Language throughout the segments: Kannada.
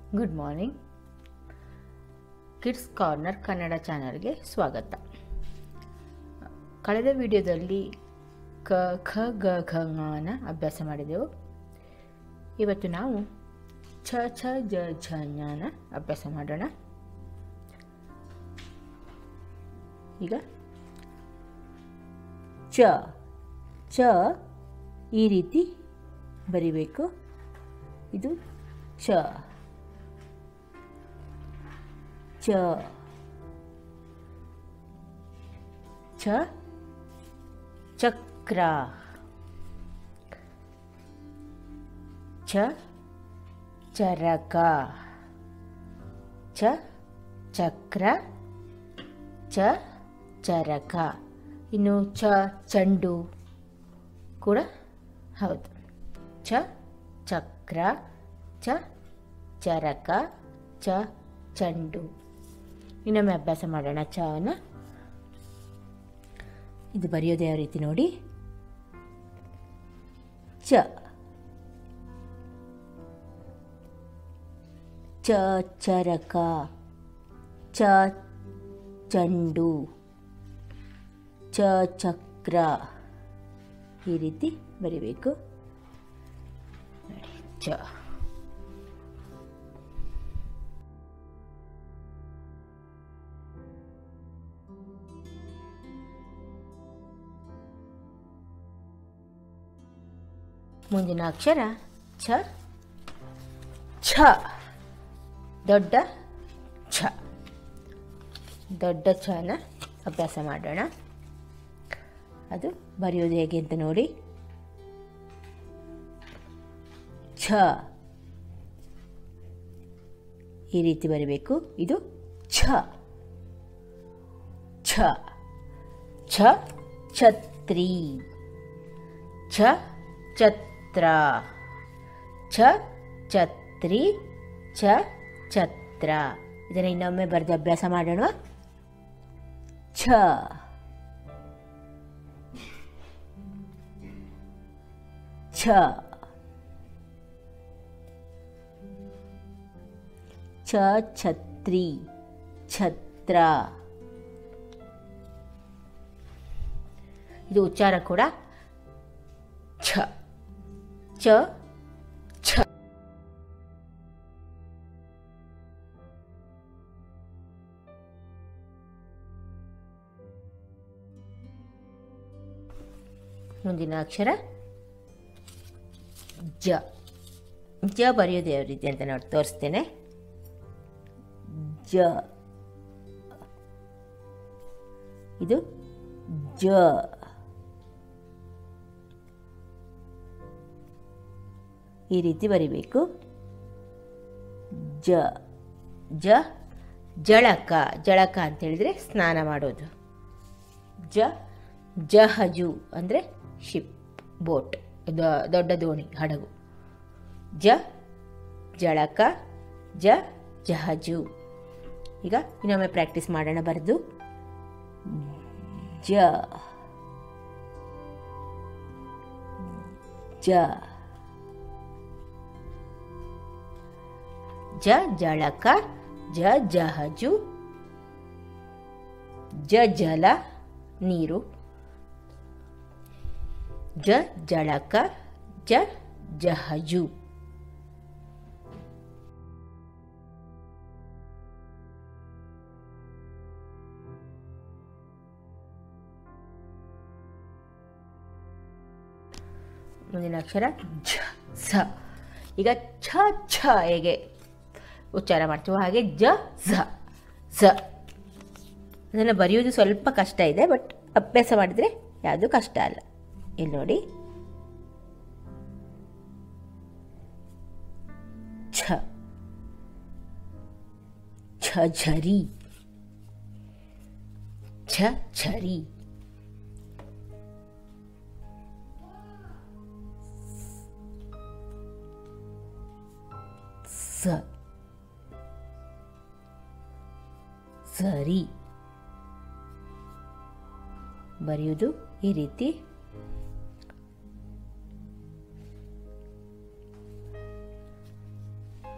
good morning kids corner Kannada ಚಾನಲ್ಗೆ ಸ್ವಾಗತ ಕಳೆದ ವಿಡಿಯೋದಲ್ಲಿ ಕ ಖ ಗ ಘ ಞನ ಅಭ್ಯಾಸ ಮಾಡಿದೆವು ಇವತ್ತು ನಾವು ಛ ಛ ಜ ಝ ಞನ ಅಭ್ಯಾಸ ಮಾಡೋಣ ಈಗ ಚ ಚ ಈ ರೀತಿ ಬರಿಬೇಕು ಇದು ಚ ಚ ಛ ಚಕ್ರ ಛ ಚರಕ ಛ ಚಕ್ರ ಚ ಚರಕ ಇನ್ನು ಚ ಚೆಂಡು ಕೂಡ ಹೌದು ಛ ಚಕ್ರ ಚ ಚರಕ ಚ ಚೆಂಡು ಇನ್ನೊಮ್ಮೆ ಅಭ್ಯಾಸ ಮಾಡೋಣ ಚನ ಇದು ಬರೆಯೋದು ಯಾವ ರೀತಿ ನೋಡಿ ಚ ಚ ಚರಕ ಚ ಚೆಂಡು ಚ ಚಕ್ರ ಈ ರೀತಿ ಬರಿಬೇಕು ನೋಡಿ ಚ ಮುಂದಿನ ಅಕ್ಷರ ಛ ಛ ದೊಡ್ಡ ಛ ದೊಡ್ಡ ಛನ ಅಭ್ಯಾಸ ಮಾಡೋಣ ಅದು ಬರೆಯೋದು ಹೇಗೆ ಅಂತ ನೋಡಿ ಛ ಈ ರೀತಿ ಬರಬೇಕು ಇದು ಛ ಛ ಛ ಛತ್ರಿ ಛ ಛತ್ರ ಛ ಛತ್ರಿ ಛ ಛತ್ರ ಇದನ್ನು ಇನ್ನೊಮ್ಮೆ ಬರೆದು ಅಭ್ಯಾಸ ಮಾಡೋಣ ಛ ಛ ಛ ಛತ್ರಿ ಛತ್ರ ಇದು ಉಚ್ಚಾರ ಕೂಡ ಛ ಚ ಛ ಮುಂದಿನ ಅಕ್ಷರ ಜ ಜ ಬರೆಯೋದು ಯಾವ ರೀತಿ ಅಂತ ನೋಡಿ ತೋರಿಸ್ತೇನೆ ಜ ಇದು ಜ ಈ ರೀತಿ ಬರಿಬೇಕು ಜ ಜ ಜಳಕ ಜಳಕ ಅಂತ ಹೇಳಿದರೆ ಸ್ನಾನ ಮಾಡೋದು ಜ ಜಹಜು ಅಂದರೆ ಶಿಪ್ ಬೋಟ್ ದೊಡ್ಡ ದೋಣಿ ಹಡಗು ಜ ಜಳಕ ಜ ಜಹಜು ಈಗ ಇನ್ನೊಮ್ಮೆ ಪ್ರಾಕ್ಟೀಸ್ ಮಾಡೋಣ ಬರೆದು ಜ ಜ ಜ ಜಳಕ ಜ ಜಹಜು ಜ ಜಲ ನೀರು ಜ ಜಳಕ ಜ ಜಹಜು ಮುಂದಿನ ಅಕ್ಷರ ಝ ಝ ಈಗ ಛ ಛ ಹೇಗೆ ಉಚ್ಚಾರ ಮಾಡ್ತೀವೋ ಹಾಗೆ ಜ ಝ ಝ ಅದನ್ನು ಬರೆಯೋದು ಸ್ವಲ್ಪ ಕಷ್ಟ ಇದೆ ಬಟ್ ಅಭ್ಯಾಸ ಮಾಡಿದರೆ ಯಾವುದು ಕಷ್ಟ ಅಲ್ಲ ಇಲ್ಲಿ ನೋಡಿ ಛ ಛರಿ ಛ ಛರಿ ಸ ಸರಿ ಬರೆಯುವುದು ಈ ರೀತಿ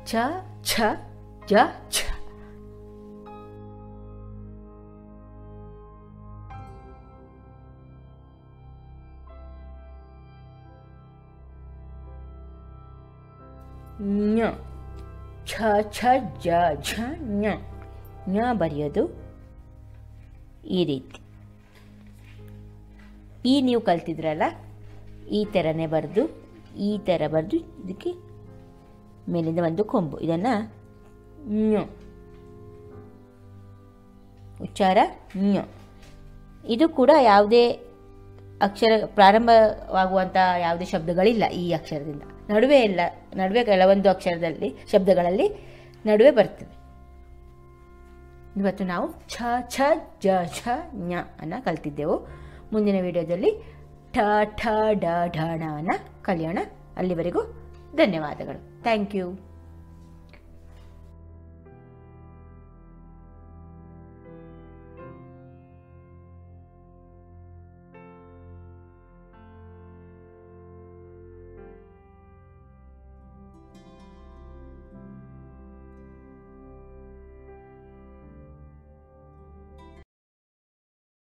ಛ ಛ ಜ ಛ ಞ ಛ ಛ ಜ ಝ ಞ ಞ ಬರೆಯೋದು ಈ ರೀತಿ ಈ ನೀವು ಕಲ್ತಿದ್ರಲ್ಲ ಈ ಥರನೇ ಬರೆದು ಈ ಥರ ಬರೆದು ಇದಕ್ಕೆ ಮೇಲಿಂದ ಒಂದು ಕೊಂಬು ಇದನ್ನು ಞ ಉಚ್ಚಾರ ಞ ಇದು ಕೂಡ ಯಾವುದೇ ಅಕ್ಷರ ಪ್ರಾರಂಭವಾಗುವಂಥ ಯಾವುದೇ ಶಬ್ದಗಳಿಲ್ಲ ಈ ಅಕ್ಷರದಿಂದ ನಡುವೆ ಇಲ್ಲ ನಡುವೆ ಕೆಲವೊಂದು ಅಕ್ಷರದಲ್ಲಿ ಶಬ್ದಗಳಲ್ಲಿ ನಡುವೆ ಬರ್ತದೆ ಇವತ್ತು ನಾವು ಛ ಛ ಜ ಛ ಞ ಅನ್ನು ಕಲ್ತಿದ್ದೆವು ಮುಂದಿನ ವಿಡಿಯೋದಲ್ಲಿ ಠ ಠ ಡ ಢ ಣ ಅನ್ನು ಕಲಿಯೋಣ ಅಲ್ಲಿವರೆಗೂ ಧನ್ಯವಾದಗಳು ಥ್ಯಾಂಕ್ ಯು